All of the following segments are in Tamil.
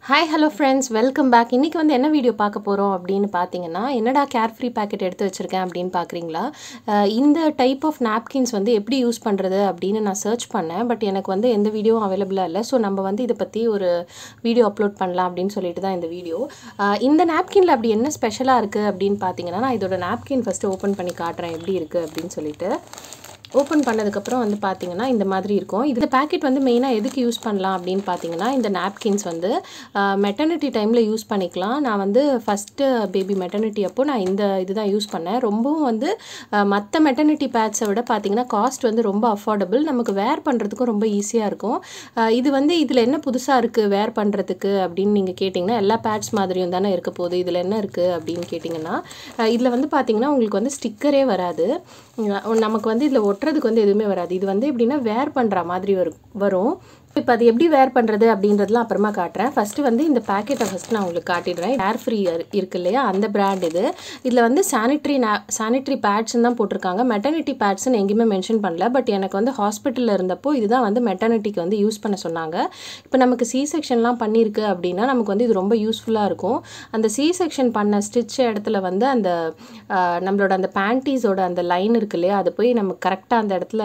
hi hello friends welcome back இன்றைக்கி வந்து என்ன வீடியோ பார்க்க போகிறோம் அப்படின்னு பார்த்தீங்கன்னா என்னடா கேர் ஃப்ரீ பேக்கெட் எடுத்து வச்சுருக்கேன் அப்படின்னு பார்க்குறீங்களா அஹ் இந்த டைப் ஆஃப் நாப்கின்ஸ் வந்து எப்படி யூஸ் பண்ணுறது அப்படின்னு நான் சர்ச் பண்ணேன் பட் எனக்கு வந்து எந்த வீடியோவும் அவைலபிளாக இல்லை ஸோ நம்ம வந்து இதை பற்றி ஒரு வீடியோ அப்லோட் பண்ணலாம் அப்படின்னு சொல்லிட்டு தான் இந்த வீடியோ அஹ் இந்த நாப்கினில் அப்படி என்ன ஸ்பெஷலாக இருக்குது அப்படின்னு பார்த்தீங்கன்னா நான் இதோட நாப்கின் ஃபஸ்ட்டு ஓப்பன் பண்ணி காட்டுறேன் எப்படி இருக்குது அப்படின்னு சொல்லிட்டு ஓப்பன் பண்ணதுக்கப்புறம் வந்து பார்த்தீங்கன்னா இந்த மாதிரி இருக்கும் இந்த பேக்கெட் வந்து மெயினாக எதுக்கு யூஸ் பண்ணலாம் அப்படின்னு பார்த்தீங்கன்னா இந்த நாப்கின்ஸ் வந்து மெட்டர்னிட்டி டைமில் யூஸ் பண்ணிக்கலாம் நான் வந்து ஃபஸ்ட்டு பேபி மெட்டர்னிட்டி அப்போ நான் இந்த இதுதான் யூஸ் பண்ணேன் ரொம்பவும் வந்து மற்ற மெட்டர்னிட்டி பேட்ஸை விட பார்த்தீங்கன்னா காஸ்ட் வந்து ரொம்ப அஃபோர்டபுள் நமக்கு வேர் பண்ணுறதுக்கும் ரொம்ப ஈஸியாக இருக்கும் அஹ் இது வந்து இதில் என்ன புதுசாக இருக்குது வேர் பண்ணுறதுக்கு அப்படின்னு நீங்கள் கேட்டிங்கன்னா எல்லா பேட்ஸ் மாதிரியும் தானே இருக்க போகுது இதில் என்ன இருக்குது அப்படின்னு கேட்டிங்கன்னா இதில் வந்து பார்த்தீங்கன்னா உங்களுக்கு வந்து ஸ்டிக்கரே வராது உம், நமக்கு வந்து இதில் ஒட்டுறதுக்கு வந்து எதுவுமே வராது இது வந்து எப்படின்னா வேர் பண்ணுற மாதிரி வரும் வரும் இப்போ அது எப்படி வேர் பண்ணுறது அப்படின்றதுலாம் அப்புறமா காட்டுறேன் ஃபஸ்ட்டு வந்து இந்த பேக்கெட்டை ஃபஸ்ட் நான் உங்களுக்கு காட்டிடுறேன் ஏர் ஃப்ரீ இருக்கு இல்லையா அந்த பிராண்ட் இது இதில் வந்து சானிட்ரி நா சானிட்ரி பேட்ஸ்ன்னு தான் போட்டிருக்காங்க மெட்டர்னிட்டி பேட்ஸ்ன்னு எங்கேயுமே மென்ஷன் பண்ணல பட் எனக்கு வந்து ஹாஸ்பிட்டலில் இருந்தப்போ இதுதான் வந்து மெட்டர்னிட்டிக்கு வந்து யூஸ் பண்ண சொன்னாங்க இப்போ நமக்கு சி செக்ஷன்லாம் பண்ணியிருக்கு அப்படின்னா நமக்கு வந்து இது ரொம்ப யூஸ்ஃபுல்லாக இருக்கும் அந்த சி செக்ஷன் பண்ண ஸ்டிச் இடத்துல வந்து அந்த ஆஹ், நம்மளோட அந்த பேண்டீஸோட அந்த லைன் இருக்கு இல்லையா அது போய் நம்ம கரெக்டாக அந்த இடத்துல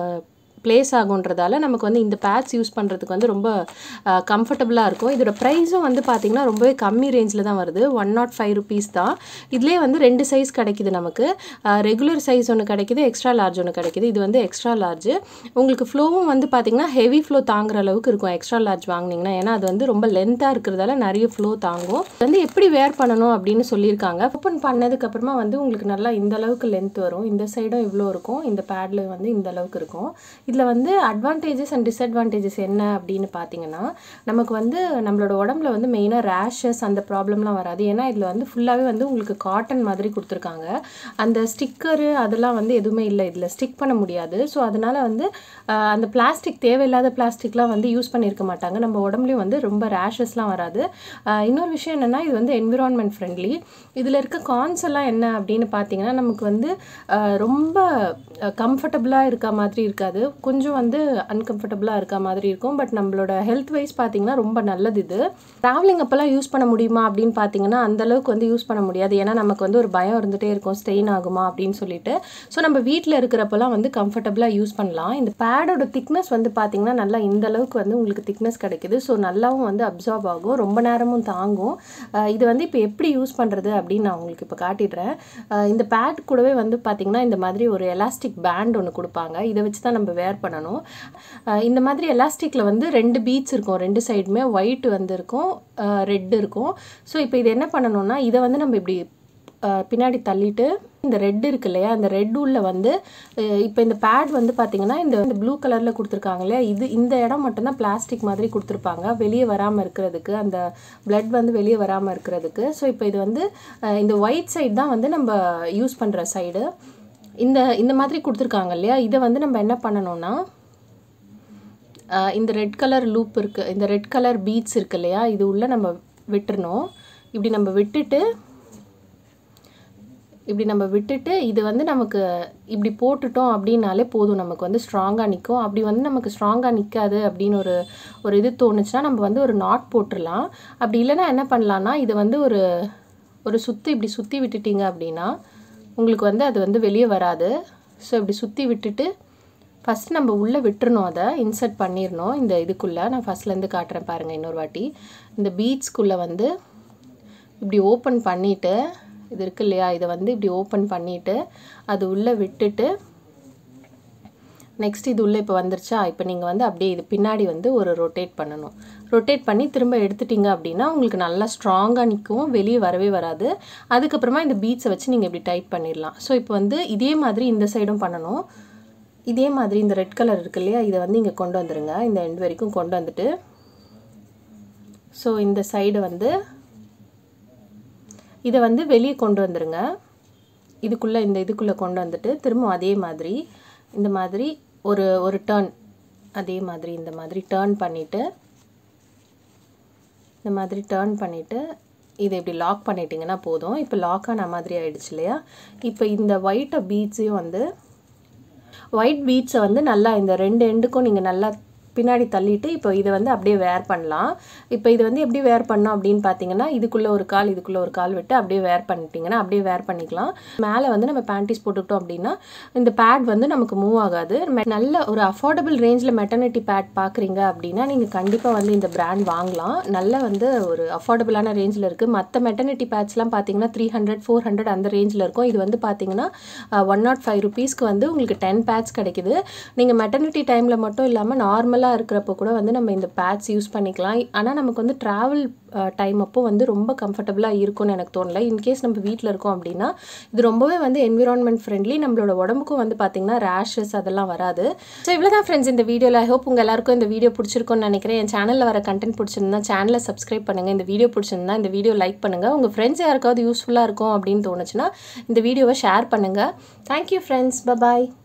ப்ளேஸ் ஆகுன்றதால நமக்கு வந்து இந்த பேட்ஸ் யூஸ் பண்ணுறதுக்கு வந்து ரொம்ப கம்ஃபர்டபுளாக இருக்கும் இதோட ப்ரைஸும் வந்து பார்த்திங்கன்னா ரொம்பவே கம்மி ரேஞ்சில் தான் வருது ஒன் நாட் ஃபைவ் ருபீஸ் தான் இதுலேயே வந்து ரெண்டு சைஸ் கிடைக்குது நமக்கு ரெகுலர் சைஸ் ஒன்று கிடைக்குது எக்ஸ்ட்ரா லார்ஜ் ஒன்று கிடைக்குது இது வந்து எக்ஸ்ட்ரா லார்ஜ் உங்களுக்கு ஃப்ளோவும் வந்து பார்த்திங்கன்னா ஹெவி ஃப்ளோ தாங்குற அளவுக்கு இருக்கும் எக்ஸ்ட்ரா லார்ஜ் வாங்குனீங்கன்னா ஏன்னா அது வந்து ரொம்ப லென்த்தாக இருக்கிறதால நிறைய ஃப்ளோ தாங்கும் இது வந்து எப்படி வேர் பண்ணணும் அப்படின்னு சொல்லியிருக்காங்க ஓப்பன் பண்ணதுக்கப்புறமா வந்து உங்களுக்கு நல்லா இந்த அளவுக்கு லென்த் வரும் இந்த சைடும் இவ்வளோ இருக்கும் இந்த பேடில் வந்து இந்த அளவுக்கு இருக்கும் இதில் வந்து அட்வான்டேஜஸ் அண்ட் டிஸ்அட்வான்டேஜஸ் என்ன அப்படின்னு பார்த்தீங்கன்னா நமக்கு வந்து நம்மளோட உடம்புல வந்து மெயினாக ரேஷஸ் அந்த ப்ராப்ளம்லாம் வராது ஏன்னா இதில் வந்து ஃபுல்லாகவே வந்து உங்களுக்கு காட்டன் மாதிரி கொடுத்துருக்காங்க அந்த ஸ்டிக்கரு அதெல்லாம் வந்து எதுவுமே இல்லை இதில் ஸ்டிக் பண்ண முடியாது ஸோ அதனால வந்து ஆஹ், அந்த பிளாஸ்டிக் தேவையில்லாத பிளாஸ்டிக்லாம் வந்து யூஸ் பண்ணியிருக்க மாட்டாங்க நம்ம உடம்புலையும் வந்து ரொம்ப ரேஷஸ்லாம் வராது ஆஹ், இன்னொரு விஷயம் என்னென்னா இது வந்து என்விரான்மெண்ட் ஃப்ரெண்ட்லி இதில் இருக்க கான்ஸ் எல்லாம் என்ன அப்படின்னு பார்த்தீங்கன்னா நமக்கு வந்து ஆஹ், ரொம்ப கம்ஃபர்டபுளாக இருக்க மாதிரி இருக்காது கொஞ்சம் வந்து அன்கம்ஃபர்டபுளாக இருக்க மாதிரி இருக்கும் பட் நம்மளோட ஹெல்த் வைஸ் பார்த்தீங்கன்னா ரொம்ப நல்லது இது ட்ராவலிங் அப்போல்லாம் யூஸ் பண்ண முடியுமா அப்படின்னு பார்த்தீங்கன்னா அந்த அளவுக்கு வந்து யூஸ் பண்ண முடியாது ஏன்னா நமக்கு வந்து ஒரு பயம் இருந்துகிட்டே இருக்கும் ஸ்டெயின் ஆகுமா அப்படின்னு சொல்லிட்டு ஸோ நம்ம வீட்டில் இருக்கிறப்பெல்லாம் வந்து கம்ஃபர்டபுளாக யூஸ் பண்ணலாம் இந்த பேடோட திக்னஸ் வந்து பார்த்தீங்கன்னா நல்லா இந்த அளவுக்கு வந்து உங்களுக்கு திக்னஸ் கிடைக்குது ஸோ நல்லாவும் வந்து அப்சார்ப் ஆகும் ரொம்ப நேரமும் தாங்கும் அஹ் இது வந்து இப்போ எப்படி யூஸ் பண்ணுறது அப்படின்னு நான் உங்களுக்கு இப்போ காட்டிடுறேன் அஹ் இந்த பேட் கூடவே வந்து பார்த்தீங்கன்னா இந்த மாதிரி ஒரு எலாஸ்டிக் பேண்ட் ஒன்று கொடுப்பாங்க இதை வச்சு தான் நம்ம வேர் பண்ணணும் அஹ் இந்த மாதிரி எலாஸ்டிக்கில் வந்து ரெண்டு பீட்ஸ் இருக்கும் ரெண்டு சைடுமே ஒயிட் வந்து இருக்கும் ரெட் இருக்கும் ஸோ இப்போ இது என்ன பண்ணணும்னா இதை வந்து நம்ம இப்படி அஹ் பின்னாடி தள்ளிட்டு இந்த ரெட் இருக்கு இல்லையா அந்த ரெட் உள்ள வந்து இப்போ இந்த பேட் வந்து பார்த்தீங்கன்னா இந்த இந்த ப்ளூ கலரில் கொடுத்துருக்காங்க இல்லையா இது இந்த இடம் மட்டும்தான் பிளாஸ்டிக் மாதிரி கொடுத்துருப்பாங்க வெளியே வராமல் இருக்கிறதுக்கு அந்த blood வந்து வெளியே வராமல் இருக்கிறதுக்கு ஸோ இப்போ இது வந்து அஹ் இந்த ஒயிட் சைடு தான் வந்து நம்ம யூஸ் பண்ணுற சைடு இந்த இந்த மாதிரி கொடுத்துருக்காங்க இல்லையா இதை வந்து நம்ம என்ன பண்ணணும்னா ஆஹ் இந்த ரெட் கலர் லூப் இருக்குது இந்த ரெட் கலர் பீட்ஸ் இருக்கு இல்லையா இது உள்ள நம்ம விட்டுறணும் இப்படி நம்ம விட்டுட்டு இப்படி நம்ம விட்டுட்டு இது வந்து நமக்கு இப்படி போட்டுட்டோம் அப்படின்னாலே போதும் நமக்கு வந்து ஸ்ட்ராங்காக நிற்கும் அப்படி வந்து நமக்கு ஸ்ட்ராங்காக நிற்காது அப்படின்னு ஒரு ஒரு இது தோணுச்சுன்னா நம்ம வந்து ஒரு நாட் போட்டுடலாம் அப்படி இல்லைன்னா என்ன பண்ணலான்னா இது வந்து ஒரு ஒரு சுற்றி இப்படி சுற்றி விட்டுட்டீங்க அப்படின்னா உங்களுக்கு வந்து அது வந்து வெளியே வராது ஸோ இப்படி சுற்றி விட்டுட்டு ஃபஸ்ட் நம்ம உள்ளே விட்டுறணும் அதை இன்சர்ட் பண்ணிடணும் இந்த இதுக்குள்ளே நான் ஃபஸ்ட்லேருந்து காட்டுறேன் பாருங்கள் இன்னொரு வாட்டி இந்த பீட்ஸ்க்குள்ளே வந்து இப்படி ஓப்பன் பண்ணிவிட்டு இது இருக்கு இல்லையா இதை வந்து இப்படி ஓப்பன் பண்ணிவிட்டு அது உள்ளே விட்டுட்டு நெக்ஸ்ட் இது உள்ளே இப்போ வந்துருச்சா இப்போ நீங்கள் வந்து அப்படியே இது பின்னாடி வந்து ஒரு ரொட்டேட் பண்ணணும் ரொட்டேட் பண்ணி திரும்ப எடுத்துட்டீங்க அப்படின்னா உங்களுக்கு நல்லா ஸ்ட்ராங்காக நிற்கும் வெளியே வரவே வராது அதுக்கப்புறமா இந்த பீட்ஸை வச்சு நீங்கள் இப்படி டைட் பண்ணிடலாம் ஸோ இப்போ வந்து இதே மாதிரி இந்த சைடும் பண்ணணும் இதே மாதிரி இந்த ரெட் கலர் இருக்கு இல்லையா இதை வந்து இங்கே கொண்டு வந்துடுங்க இந்த எண்ட் வரைக்கும் கொண்டு வந்துட்டு ஸோ இந்த சைடு வந்து இதை வந்து வெளியே கொண்டு வந்துடுங்க இதுக்குள்ளே இந்த இதுக்குள்ளே கொண்டு வந்துட்டு திரும்ப அதே மாதிரி இந்த மாதிரி ஒரு ஒரு டேர்ன் அதே மாதிரி இந்த மாதிரி டேர்ன் பண்ணிவிட்டு இந்த மாதிரி டேர்ன் பண்ணிவிட்டு இதை இப்படி லாக் பண்ணிட்டீங்கன்னா போதும் இப்போ லாக் ஆன மாதிரி ஆயிடுச்சு இல்லையா இப்போ இந்த ஒயிட்டை பீட்ஸையும் வந்து ஒயிட் பீட்ஸை வந்து நல்லா இந்த ரெண்டு எண்டுக்கும் நீங்கள் நல்லா பின்னாடி தள்ளிட்டு இப்போ இதை வந்து அப்படியே வேர் பண்ணலாம் இப்போ இது வந்து எப்படி வேர் பண்ணோம் அப்படின்னு பார்த்தீங்கன்னா இதுக்குள்ளே ஒரு கால் இதுக்குள்ளே ஒரு கால் விட்டு அப்படியே வேர் பண்ணிட்டீங்கன்னா அப்படியே வேர் பண்ணிக்கலாம் மேலே வந்து நம்ம பேண்டிஸ் போட்டுக்கிட்டோம் அப்படின்னா இந்த பேட் வந்து நமக்கு மூவ் ஆகாது நம்ம நல்ல ஒரு அஃபோர்டபுள் ரேஞ்சில் மெட்டர்னிட்டி பேட் பார்க்குறீங்க அப்படின்னா நீங்கள் கண்டிப்பாக வந்து இந்த பிராண்ட் வாங்கலாம் நல்ல வந்து ஒரு அஃபோர்டபுளான ரேஞ்சில் இருக்குது மற்ற மெட்டர்னிட்டி பேட்ஸ்லாம் பார்த்தீங்கன்னா த்ரீ ஹண்ட்ரட் ஃபோர் ஹண்ட்ரட் அந்த ரேஞ்சில் இருக்கும் இது வந்து பார்த்தீங்கன்னா ஒன் நாட் ஃபைவ் ருபீஸ்க்கு வந்து உங்களுக்கு டென் பேட்ஸ் கிடைக்குது நீங்கள் மெட்டர்னிட்டி டைமில் மட்டும் இல்லாமல் நார்மலாக இருக்கிறப்போ கூட வந்து நம்ம இந்த பேட்ஸ் யூஸ் பண்ணிக்கலாம் ஆனால் நமக்கு வந்து ட்ராவல் டைம் அப்போ வந்து ரொம்ப கம்ஃபர்டபுளாக இருக்கும்னு எனக்கு தோணல இன்கேஸ் நம்ம வீட்டில் இருக்கோம் அப்படின்னா இது ரொம்பவே வந்து என்விரான்மெண்ட் ஃப்ரெண்ட்லி நம்மளோட உடம்புக்கும் வந்து பார்த்திங்கன்னா ரேஷஸ் அதெல்லாம் வராது ஸோ இவ்வளோ தான் ஃப்ரெண்ட்ஸ் இந்த வீடியோவில் ஐ ஹோப் உங்கள் எல்லாருக்கும் இந்த வீடியோ பிடிச்சிருக்கும்னு நினைக்கிறேன் என் சேனலில் வர கண்டென்ட் பிடிச்சிருந்தா சேனலை சப்ஸ்கிரைப் பண்ணுங்கள் இந்த வீடியோ பிடிச்சிருந்தா இந்த வீடியோ லைக் பண்ணுங்கள் உங்கள் ஃப்ரெண்ட்ஸ் யாருக்காவது யூஸ்ஃபுல்லாக இருக்கும் அப்படின்னு தோணுச்சுன்னா இந்த வீடியோவை ஷேர் பண்ணுங்கள் தேங்க்யூ ஃப்ரெண்ட்ஸ் பபாய்